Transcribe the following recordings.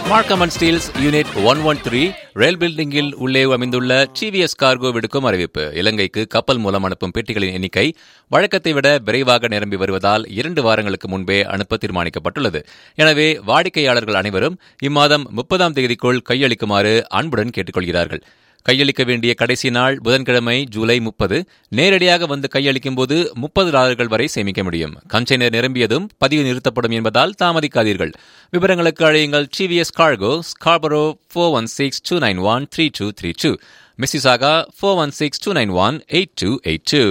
மார்க்கம் and steels unit one one three rail பில்டிங்கில் உள்ளே அமைந்துள்ள டிவிஎஸ் கார்கோ விடுக்கும் அறிவிப்பு இலங்கைக்கு கப்பல் மூலம் அனுப்பும் பெட்டிகளின் எண்ணிக்கை வழக்கத்தை விட விரைவாக நிரம்பி வருவதால் இரண்டு வாரங்களுக்கு முன்பே அனுப்ப தீர்மானிக்கப்பட்டுள்ளது எனவே வாடிக்கையாளர்கள் அனைவரும் இம்மாதம் முப்பதாம் தேதிக்குள் கையளிக்குமாறு அன்புடன் கேட்டுக்கொள்கிறார்கள் கையளிக்க வேண்டிய கடைசி நாள் புதன்கிழமை ஜூலை முப்பது நேரடியாக வந்து கையளிக்கும் போது முப்பது டாலர்கள் வரை சேமிக்க முடியும் கண்டெய்னர் நிரம்பியதும் பதிவு நிறுத்தப்படும் என்பதால் தாமதிக்காதீர்கள் விவரங்களுக்கு அழையுங்கள் TVS cargo Scarborough four one six two nine one three two three two Mississauga four one six two nine one eight two eight two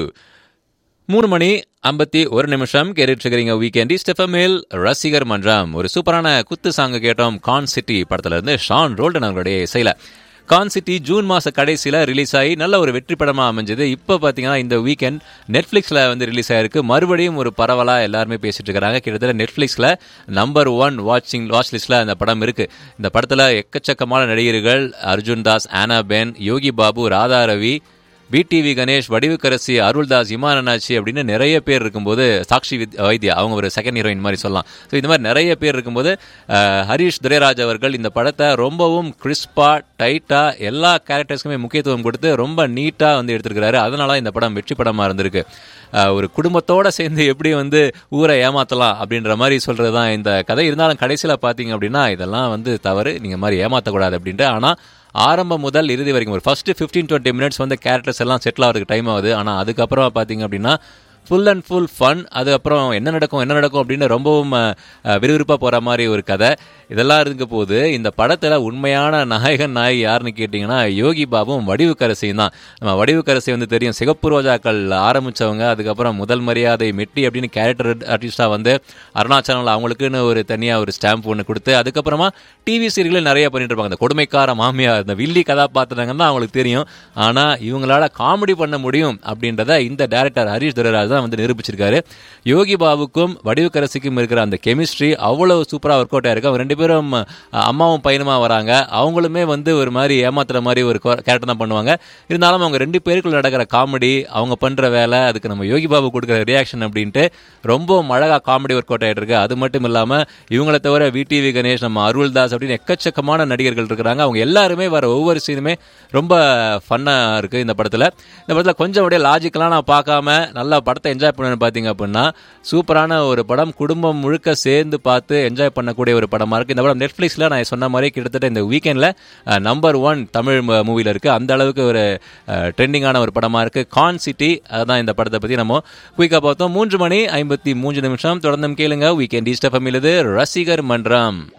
மூணு மணி ஐம்பத்தி ஒரு நிமிஷம் கேட்டுட்டு இருக்கிறீங்க வீக்கெண்ட் ஸ்டெஃபமேல் ரசிகர் மன்றம் ஒரு சூப்பரான குத்து சாங்கு கேட்டோம் கான் சிட்டி படத்துல இருந்து ஷான் ரோல்டன் அவர்களுடைய இசையில கான் சிட்டி ஜூன் மாச கடைசியில ரிலீஸ் ஆகி நல்ல ஒரு வெற்றி படமா அமைஞ்சது இப்போ பாத்தீங்கன்னா இந்த வீக்கெண்ட் நெட்ஃபிளிக்ஸ்ல வந்து ரிலீஸ் ஆயிருக்கு மறுபடியும் ஒரு பரவலா எல்லாருமே பேசிட்டு இருக்காங்க கிட்டத்தட்ட நெட்ஃபிளிக்ஸ்ல நம்பர் ஒன் வாட்சிங் வாட்ச் லிஸ்ட்ல அந்த படம் இருக்கு இந்த படத்துல எக்கச்சக்கமான நடிகர்கள் அர்ஜுன் தாஸ் ஆனா பென் யோகி பாபு ராதா ரவி பிடிவி கணேஷ் வடிவுக்கரசி அருள்தாஸ் இமான் அண்ணாச்சி அப்படின்னு நிறைய பேர் இருக்கும்போது சாக்ஷி வித் வைத்தியா அவங்க ஒரு செகண்ட் ஹீரோயின் மாதிரி சொல்லலாம் ஸோ இந்த மாதிரி நிறைய பேர் இருக்கும்போது அஹ், ஹரிஷ் துரைராஜ் அவர்கள் இந்த படத்தை ரொம்பவும் கிறிஸ்பா டைட்டா எல்லா கேரக்டர்ஸ்க்குமே முக்கியத்துவம் கொடுத்து ரொம்ப நீட்டாக வந்து எடுத்திருக்கிறாரு அதனால இந்த படம் வெற்றி படமாக இருந்திருக்கு அஹ், ஒரு குடும்பத்தோட சேர்ந்து எப்படி வந்து ஊரை ஏமாத்தலாம் அப்படின்ற மாதிரி சொல்றது தான் இந்த கதை இருந்தாலும் கடைசியில் பார்த்தீங்க அப்படின்னா இதெல்லாம் வந்து தவறு நீங்கள் மாதிரி ஏமாற்றக்கூடாது அப்படின்ட்டு ஆனால் ஆரம்பம் முதல் இறுதி வரைக்கும் ஒரு ஃபர்ஸ்ட் ஃபிஃப்டீன் டுவெண்ட்டி மினிட்ஸ் வந்து கேரக்டர்ஸ் எல்லாம் செட்டில் ஆகிறதுக்கு டைம் ஆகுது ஆனால் அதுக்கப்புறம் பார்த்தீங்க அப்படின்னா ஃபுல் அண்ட் ஃபுல் ஃபன் அதுக்கப்புறம் என்ன நடக்கும் என்ன நடக்கும் அப்படின்னு ரொம்பவும் விறுவிறுப்பாக போகிற மாதிரி ஒரு கதை இதெல்லாம் இருக்க போது இந்த படத்தில் உண்மையான நாயகன் நாய் யாருன்னு கேட்டிங்கன்னா யோகி பாபுவும் வடிவுக்கரசியும் தான் நம்ம வடிவுக்கரசி வந்து தெரியும் சிகப்பு ரோஜாக்கள் ஆரம்பித்தவங்க அதுக்கப்புறம் முதல் மரியாதை மெட்டி அப்படின்னு கேரக்டர் ஆர்டிஸ்டாக வந்து அருணாச்சலில் அவங்களுக்குன்னு ஒரு தனியாக ஒரு ஸ்டாம்ப் ஒன்று கொடுத்து அதுக்கப்புறமா டிவி சீரியலில் நிறைய பண்ணிட்டு இருப்பாங்க இந்த கொடுமைக்கார மாமியார் இந்த வில்லி கதாபாத்திரங்கள் தான் அவங்களுக்கு தெரியும் ஆனால் இவங்களால காமெடி பண்ண முடியும் அப்படின்றத இந்த டேரக்டர் ஹரிஷ் துரைராஜ் தான் வந்து நிரூபிச்சிருக்காரு யோகி பாபுக்கும் வடிவுக்கரசிக்கும் இருக்கிற அந்த கெமிஸ்ட்ரி அவ்வளவு சூப்பராக ஒர்க் அவுட் ஆயிருக்கு அவங்க ரெண்டு பேரும் அஹ், அம்மாவும் பையனுமா வராங்க அவங்களுமே வந்து ஒரு மாதிரி ஏமாத்துற மாதிரி ஒரு கேரக்டர் தான் பண்ணுவாங்க இருந்தாலும் அவங்க ரெண்டு பேருக்குள்ள நடக்கிற காமெடி அவங்க பண்ற வேலை அதுக்கு நம்ம யோகி பாபு கொடுக்குற ரியாக்ஷன் அப்படின்ட்டு ரொம்ப அழகா காமெடி ஒர்க் அவுட் ஆயிட்டு இருக்கு அது மட்டும் இல்லாம இவங்கள தவிர விடிவி கணேஷ் நம்ம அருள்தாஸ் அப்படின்னு எக்கச்சக்கமான நடிகர்கள் இருக்கிறாங்க அவங்க எல்லாருமே வர ஒவ்வொரு சீனுமே ரொம்ப ஃபன்னா இருக்கு இந்த படத்துல இந்த படத்துல கொஞ்சம் அப்படியே லாஜிக்கெல்லாம் நான் பார்க்காம நல்லா படத்தை என்ஜாய் பண்ணணும்னு பார்த்தீங்க அப்படின்னா சூப்பரான ஒரு படம் குடும்பம் முழுக்க சேர்ந்து பார்த்து என்ஜாய் பண்ணக்கூடிய ஒரு படமா இருக்கு இந்த படம் நெட்ஃபிளிக்ஸ்ல நான் சொன்ன மாதிரி கிட்டத்தட்ட இந்த வீக்கெண்ட்ல நம்பர் ஒன் தமிழ் மூவில இருக்கு அந்த அளவுக்கு ஒரு ட்ரெண்டிங்கான ஒரு படமா இருக்கு கான் சிட்டி அதுதான் இந்த படத்தை பத்தி நம்ம குயிக்கா பார்த்தோம் மூன்று மணி ஐம்பத்தி மூன்று நிமிஷம் தொடர்ந்து கேளுங்க வீக்கெண்ட் ஈஸ்ட் எஃப்எம் ரசிகர் மன்றம்